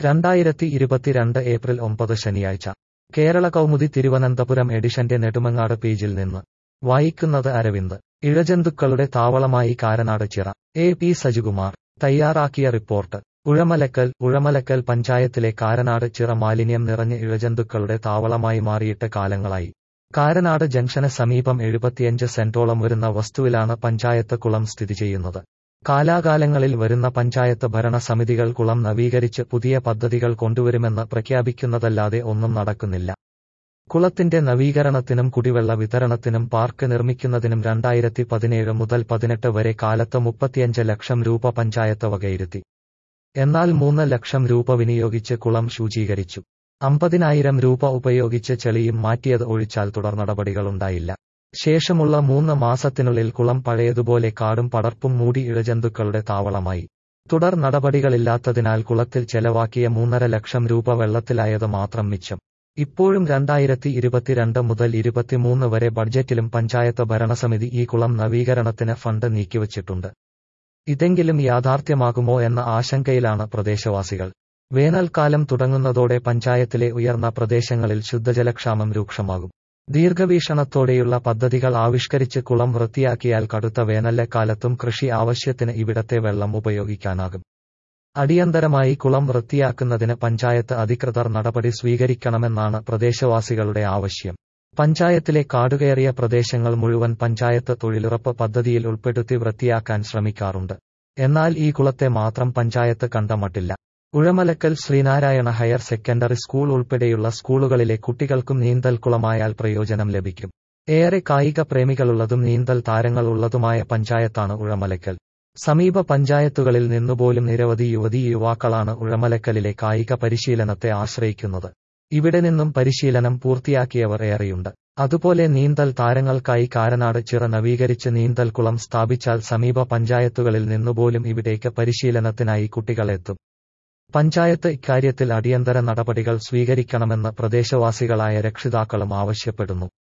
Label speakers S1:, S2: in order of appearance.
S1: രണ്ടായിരത്തി ഇരുപത്തിരണ്ട് ഏപ്രിൽ ഒമ്പത് ശനിയാഴ്ച കേരള കൗമുദി തിരുവനന്തപുരം എഡിഷന്റെ നെടുമങ്ങാട് പേജിൽ നിന്ന് വായിക്കുന്നത് അരവിന്ദ് ഇഴജന്തുക്കളുടെ താവളമായി കാരനാട് ചിറ എ പി സജികുമാർ തയ്യാറാക്കിയ റിപ്പോർട്ട് ഉഴമലക്കൽ ഉഴമലക്കൽ പഞ്ചായത്തിലെ കാരനാട് ചിറ മാലിന്യം നിറഞ്ഞ് ഇഴജന്തുക്കളുടെ താവളമായി മാറിയിട്ട് കാലങ്ങളായി കാരനാട് ജംഗ്ഷന് സമീപം എഴുപത്തിയഞ്ച് സെന്റോളം വരുന്ന വസ്തുവിലാണ് പഞ്ചായത്ത് കുളം സ്ഥിതി ചെയ്യുന്നത് കാലാകാലങ്ങളിൽ വരുന്ന പഞ്ചായത്ത് ഭരണസമിതികൾ കുളം നവീകരിച്ച് പുതിയ പദ്ധതികൾ കൊണ്ടുവരുമെന്ന് പ്രഖ്യാപിക്കുന്നതല്ലാതെ ഒന്നും നടക്കുന്നില്ല കുളത്തിന്റെ നവീകരണത്തിനും കുടിവെള്ള വിതരണത്തിനും പാർക്ക് നിർമ്മിക്കുന്നതിനും രണ്ടായിരത്തി പതിനേഴ് മുതൽ പതിനെട്ട് വരെ കാലത്ത് മുപ്പത്തിയഞ്ച് ലക്ഷം രൂപ പഞ്ചായത്ത് വകയിരുത്തി എന്നാൽ മൂന്ന് ലക്ഷം രൂപ വിനിയോഗിച്ച് കുളം ശുചീകരിച്ചു അമ്പതിനായിരം രൂപ ഉപയോഗിച്ച് ചെളിയും മാറ്റിയത് ഒഴിച്ചാൽ തുടർ നടപടികളുണ്ടായില്ല ശേഷമുള്ള മൂന്ന് മാസത്തിനുള്ളിൽ കുളം പഴയതുപോലെ കാടും പടർപ്പും മൂടി ഇഴജന്തുക്കളുടെ താവളമായി തുടർ നടപടികളില്ലാത്തതിനാൽ കുളത്തിൽ ചെലവാക്കിയ മൂന്നര ലക്ഷം രൂപ വെള്ളത്തിലായത് മാത്രം മിച്ചം ഇപ്പോഴും രണ്ടായിരത്തി ഇരുപത്തിരണ്ട് മുതൽ ഇരുപത്തിമൂന്ന് വരെ ബഡ്ജറ്റിലും പഞ്ചായത്ത് ഭരണസമിതി ഈ കുളം നവീകരണത്തിന് ഫണ്ട് നീക്കിവച്ചിട്ടുണ്ട് ഇതെങ്കിലും യാഥാർത്ഥ്യമാകുമോ എന്ന ആശങ്കയിലാണ് പ്രദേശവാസികൾ വേനൽക്കാലം തുടങ്ങുന്നതോടെ പഞ്ചായത്തിലെ ഉയർന്ന പ്രദേശങ്ങളിൽ ശുദ്ധജലക്ഷാമം രൂക്ഷമാകും ദീർഘവീക്ഷണത്തോടെയുള്ള പദ്ധതികൾ ആവിഷ്കരിച്ച് കുളം വൃത്തിയാക്കിയാൽ കടുത്ത വേനൽക്കാലത്തും കൃഷി ആവശ്യത്തിന് ഇവിടത്തെ വെള്ളം ഉപയോഗിക്കാനാകും അടിയന്തരമായി കുളം വൃത്തിയാക്കുന്നതിന് പഞ്ചായത്ത് അധികൃതർ നടപടി സ്വീകരിക്കണമെന്നാണ് പ്രദേശവാസികളുടെ ആവശ്യം പഞ്ചായത്തിലെ കാടുകയറിയ പ്രദേശങ്ങൾ മുഴുവൻ പഞ്ചായത്ത് തൊഴിലുറപ്പ് പദ്ധതിയിൽ ഉൾപ്പെടുത്തി വൃത്തിയാക്കാൻ ശ്രമിക്കാറുണ്ട് എന്നാൽ ഈ കുളത്തെ മാത്രം പഞ്ചായത്ത് കണ്ടമട്ടില്ല Uzhamalackal Sreenarayana higher secondary school ഉൾപ്പെടെയുള്ള സ്കൂളുകളിലെ കുട്ടികൾക്കും നീന്തൽ കുളമായാൽ പ്രയോജനം ലഭിക്കും ഏറെ കായിക പ്രേമികളുള്ളതും നീന്തൽ താരങ്ങൾ ഉള്ളതുമായ പഞ്ചായത്താണ് ഉഴമലക്കൽ സമീപ പഞ്ചായത്തുകളിൽ നിന്നുപോലും നിരവധി യുവതീ യുവാക്കളാണ് ഉഴമലക്കലിലെ കായിക പരിശീലനത്തെ ആശ്രയിക്കുന്നത് ഇവിടെ നിന്നും പരിശീലനം പൂർത്തിയാക്കിയവർ ഏറെയുണ്ട് അതുപോലെ നീന്തൽ താരങ്ങൾക്കായി കാരനാട് ചിറ നവീകരിച്ച് നീന്തൽ കുളം സ്ഥാപിച്ചാൽ സമീപ പഞ്ചായത്തുകളിൽ നിന്നുപോലും ഇവിടേക്ക് പരിശീലനത്തിനായി കുട്ടികളെത്തും പഞ്ചായത്ത് ഇക്കാര്യത്തിൽ അടിയന്തര നടപടികൾ സ്വീകരിക്കണമെന്ന് പ്രദേശവാസികളായ രക്ഷിതാക്കളും ആവശ്യപ്പെടുന്നു